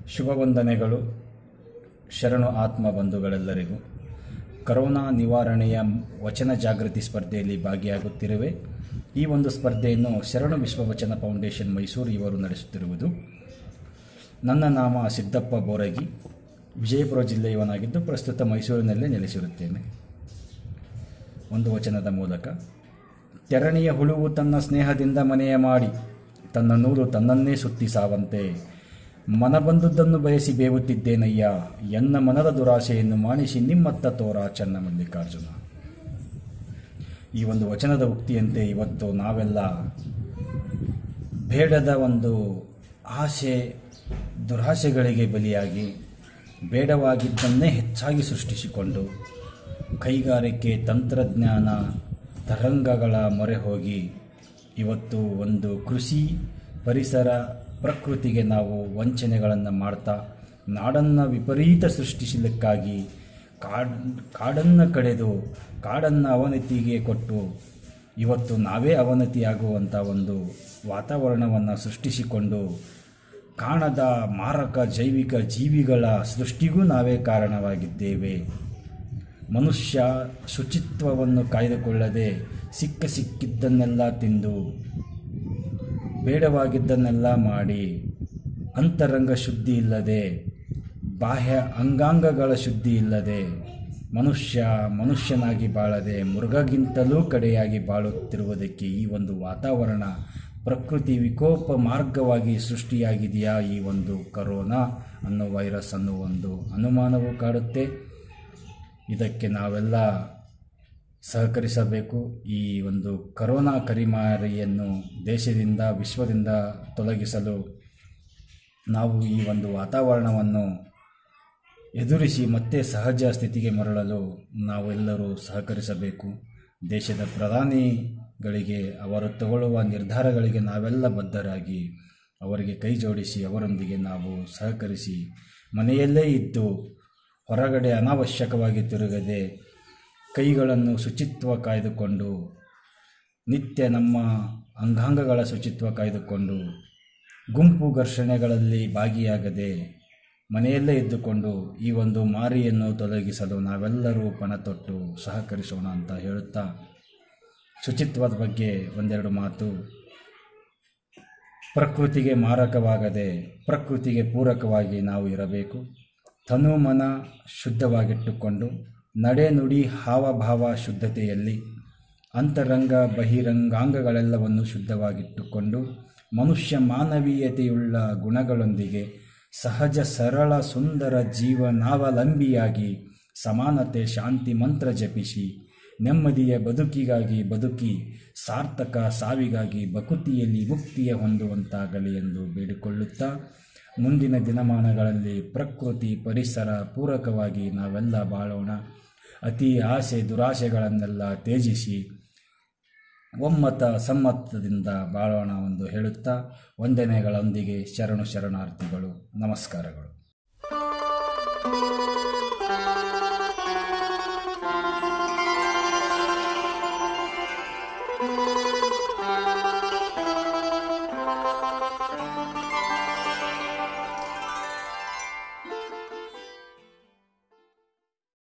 ಶುಭ ವಂದನೆಗಳು ಶರಣು ಆತ್ಮ ಬಂಧುಗಳೆಲ್ಲರಿಗೂ ಕರೋನಾ ನಿವಾರಣೆಯ ವಚನ ಜಾಗೃತಿ ಸ್ಪರ್ಧೆಯಲ್ಲಿ ಭಾಗಿಯಾಗುತ್ತಿರುವೆ ಈ ಒಂದು ಸ್ಪರ್ಧೆಯನ್ನು ಶರಣು ವಿಶ್ವವಚನ ಫೌಂಡೇಶನ್ ಮೈಸೂರು ಇವರು ನಡೆಸುತ್ತಿರುವುದು ನನ್ನ ನಾಮ ಸಿದ್ದಪ್ಪ ಬೋರಗಿ ವಿಜಯಪುರ ಜಿಲ್ಲೆಯವನಾಗಿದ್ದು ಪ್ರಸ್ತುತ ಮೈಸೂರಿನಲ್ಲೇ ನೆಲೆಸಿರುತ್ತೇನೆ ಒಂದು ವಚನದ ಮೂಲಕ ತೆರಣಿಯ ಹುಳುವು ತನ್ನ ಸ್ನೇಹದಿಂದ ಮನೆಯ ಮಾಡಿ ತನ್ನ ನೂರು ತನ್ನನ್ನೇ ಸುತ್ತಿ ಸಾವಂತೆ ಮನ ಬಂದುದನ್ನು ಬಯಸಿ ಬೇವುತ್ತಿದ್ದೇನಯ್ಯ ಎನ್ನ ಮನದ ದುರಾಶೆಯನ್ನು ಮಾಣಿಸಿ ನಿಮ್ಮತ್ತ ತೋರ ಚನ್ನ ಮಲ್ಲಿಕಾರ್ಜುನ ಈ ಒಂದು ವಚನದ ಉಕ್ತಿಯಂತೆ ಇವತ್ತು ನಾವೆಲ್ಲ ಬೇಡದ ಒಂದು ಆಸೆ ದುರಾಸೆಗಳಿಗೆ ಬಲಿಯಾಗಿ ಬೇಡವಾಗಿದ್ದನ್ನೇ ಹೆಚ್ಚಾಗಿ ಸೃಷ್ಟಿಸಿಕೊಂಡು ಕೈಗಾರಿಕೆ ತಂತ್ರಜ್ಞಾನ ತರಂಗಗಳ ಮೊರೆ ಹೋಗಿ ಇವತ್ತು ಒಂದು ಕೃಷಿ ಪರಿಸರ ಪ್ರಕೃತಿಗೆ ನಾವು ವಂಚನೆಗಳನ್ನು ಮಾಡ್ತಾ ನಾಡನ್ನು ವಿಪರೀತ ಸೃಷ್ಟಿಸಲಿಕ್ಕಾಗಿ ಕಾಡ್ ಕಾಡನ್ನು ಕಡೆದು ಕಾಡನ್ನು ಅವನತಿಗೆ ಕೊಟ್ಟು ಇವತ್ತು ನಾವೇ ಅವನತಿಯಾಗುವಂಥ ಒಂದು ವಾತಾವರಣವನ್ನು ಸೃಷ್ಟಿಸಿಕೊಂಡು ಕಾಣದ ಮಾರಕ ಜೈವಿಕ ಜೀವಿಗಳ ಸೃಷ್ಟಿಗೂ ನಾವೇ ಕಾರಣವಾಗಿದ್ದೇವೆ ಮನುಷ್ಯ ಶುಚಿತ್ವವನ್ನು ಕಾಯ್ದುಕೊಳ್ಳದೆ ಸಿಕ್ಕ ಸಿಕ್ಕಿದ್ದನ್ನೆಲ್ಲ ತಿಂದು ಬೇಡವಾಗಿದ್ದನ್ನೆಲ್ಲ ಮಾಡಿ ಅಂತರಂಗ ಶುದ್ಧಿ ಇಲ್ಲದೆ ಬಾಹ್ಯ ಅಂಗಾಂಗಗಳ ಶುದ್ಧಿ ಇಲ್ಲದೆ ಮನುಷ್ಯ ಮನುಷ್ಯನಾಗಿ ಬಾಳದೆ ಮೃಗಗಿಂತಲೂ ಕಡೆಯಾಗಿ ಬಾಳುತ್ತಿರುವುದಕ್ಕೆ ಈ ಒಂದು ವಾತಾವರಣ ಪ್ರಕೃತಿ ವಿಕೋಪ ಮಾರ್ಗವಾಗಿ ಸೃಷ್ಟಿಯಾಗಿದೆಯಾ ಈ ಒಂದು ಕರೋನಾ ಅನ್ನೋ ವೈರಸ್ ಅನ್ನೋ ಒಂದು ಅನುಮಾನವೂ ಕಾಡುತ್ತೆ ಇದಕ್ಕೆ ನಾವೆಲ್ಲ ಸಹಕರಿಸಬೇಕು ಈ ಒಂದು ಕರೋನಾ ಕರಿಮಾರಿಯನ್ನು ದೇಶದಿಂದ ವಿಶ್ವದಿಂದ ತೊಲಗಿಸಲು ನಾವು ಈ ಒಂದು ವಾತಾವರಣವನ್ನು ಎದುರಿಸಿ ಮತ್ತೆ ಸಹಜ ಸ್ಥಿತಿಗೆ ಮರಳಲು ನಾವೆಲ್ಲರೂ ಸಹಕರಿಸಬೇಕು ದೇಶದ ಪ್ರಧಾನಿಗಳಿಗೆ ಅವರು ತಗೊಳ್ಳುವ ನಿರ್ಧಾರಗಳಿಗೆ ನಾವೆಲ್ಲ ಬದ್ಧರಾಗಿ ಅವರಿಗೆ ಕೈ ಜೋಡಿಸಿ ಅವರೊಂದಿಗೆ ನಾವು ಸಹಕರಿಸಿ ಮನೆಯಲ್ಲೇ ಇದ್ದು ಹೊರಗಡೆ ಅನಾವಶ್ಯಕವಾಗಿ ತಿರುಗದೆ ಕೈಗಳನ್ನು ಶುಚಿತ್ವ ಕಾಯ್ದುಕೊಂಡು ನಿತ್ಯ ನಮ್ಮ ಅಂಗಾಂಗಗಳ ಶುಚಿತ್ವ ಕಾಯ್ದುಕೊಂಡು ಗುಂಪು ಘರ್ಷಣೆಗಳಲ್ಲಿ ಭಾಗಿಯಾಗದೆ ಮನೆಯಲ್ಲೇ ಇದ್ದುಕೊಂಡು ಈ ಒಂದು ಮಾರಿಯನ್ನು ತೊಲಗಿಸಲು ನಾವೆಲ್ಲರೂ ಪಣ ತೊಟ್ಟು ಸಹಕರಿಸೋಣ ಅಂತ ಹೇಳುತ್ತಾ ಶುಚಿತ್ವದ ಬಗ್ಗೆ ಒಂದೆರಡು ಮಾತು ಪ್ರಕೃತಿಗೆ ಮಾರಕವಾಗದೆ ಪ್ರಕೃತಿಗೆ ಪೂರಕವಾಗಿ ನಾವು ಇರಬೇಕು ತನು ಮನ ಶುದ್ಧವಾಗಿಟ್ಟುಕೊಂಡು ನಡೆ ನುಡಿ ಹಾವಭಾವ ಶುದ್ಧತೆಯಲ್ಲಿ ಅಂತರಂಗ ಬಹಿರಂಗಾಂಗಗಳೆಲ್ಲವನ್ನು ಶುದ್ಧವಾಗಿಟ್ಟುಕೊಂಡು ಮನುಷ್ಯ ಮಾನವೀಯತೆಯುಳ್ಳ ಗುಣಗಳೊಂದಿಗೆ ಸಹಜ ಸರಳ ಸುಂದರ ಜೀವನಾವಲಂಬಿಯಾಗಿ ಸಮಾನತೆ ಶಾಂತಿ ಮಂತ್ರ ಜಪಿಸಿ ನೆಮ್ಮದಿಯ ಬದುಕಿಗಾಗಿ ಬದುಕಿ ಸಾರ್ಥಕ ಸಾವಿಗಾಗಿ ಬಕುತಿಯಲ್ಲಿ ಮುಕ್ತಿಯ ಹೊಂದುವಂತಾಗಲಿ ಎಂದು ಬೇಡಿಕೊಳ್ಳುತ್ತಾ ಮುಂದಿನ ದಿನಮಾನಗಳಲ್ಲಿ ಪ್ರಕೃತಿ ಪರಿಸರ ಪೂರಕವಾಗಿ ನಾವೆಲ್ಲ ಬಾಳೋಣ ಅತಿ ಆಸೆ ದುರಾಸೆಗಳನ್ನೆಲ್ಲ ತ್ಯಜಿಸಿ ಒಮ್ಮತ ಸಮ್ಮತದಿಂದ ಬಾಳೋಣ ಎಂದು ಹೇಳುತ್ತಾ ವಂದನೆಗಳೊಂದಿಗೆ ಶರಣು ಶರಣಾರ್ಥಿಗಳು ನಮಸ್ಕಾರಗಳು